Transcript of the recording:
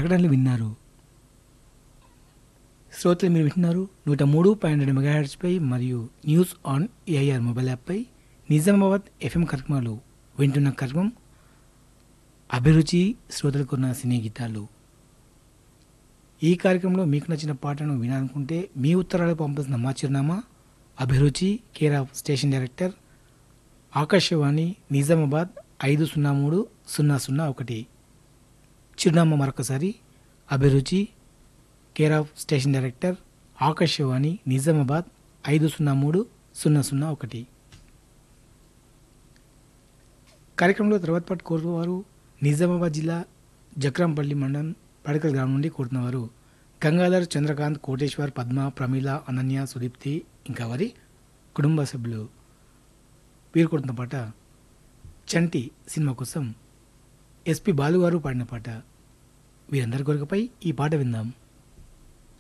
ప్రకటనలు విన్నారు శ్రోతలు మీరు వింటున్నారు నూట మూడు పాయింట్ రెండు మెగాహెడ్స్పై మరియు న్యూస్ ఆన్ ఏఐఆర్ మొబైల్ యాప్పై నిజామాబాద్ ఎఫ్ఎం కార్యక్రమాలు వింటున్న కార్యక్రమం అభిరుచి శ్రోతలకున్న సినీ గీతాలు ఈ కార్యక్రమంలో మీకు నచ్చిన పాటను వినాలనుకుంటే మీ ఉత్తరాలు పంపాల్సిన మా చిరునామా అభిరుచి care of station director Akashvani Nizamabad ఐదు సున్నా మూడు సున్నా సున్నా ఒకటి చిరునామా మరొకసారి అభిరుచి care of station director Akashvani Nizamabad ఐదు సున్నా మూడు సున్నా సున్నా ఒకటి కార్యక్రమంలో తర్వాత పాటు కోరువారు నిజామాబాద్ జిల్లా జక్రంపల్లి మండలం పడకల్ గ్రామం నుండి కోరుతున్నవారు గంగాధర్ చంద్రకాంత్ కోటేశ్వర్ పద్మ ప్రమీల అనన్య సుదీప్తి ఇంకా వారి కుటుంబ సభ్యులు వీరు కొడుతున్న పాట చంటి సినిమా కోసం ఎస్పి బాలుగారు పాడిన పాట వీరందరి కొరకపై ఈ పాట విందాం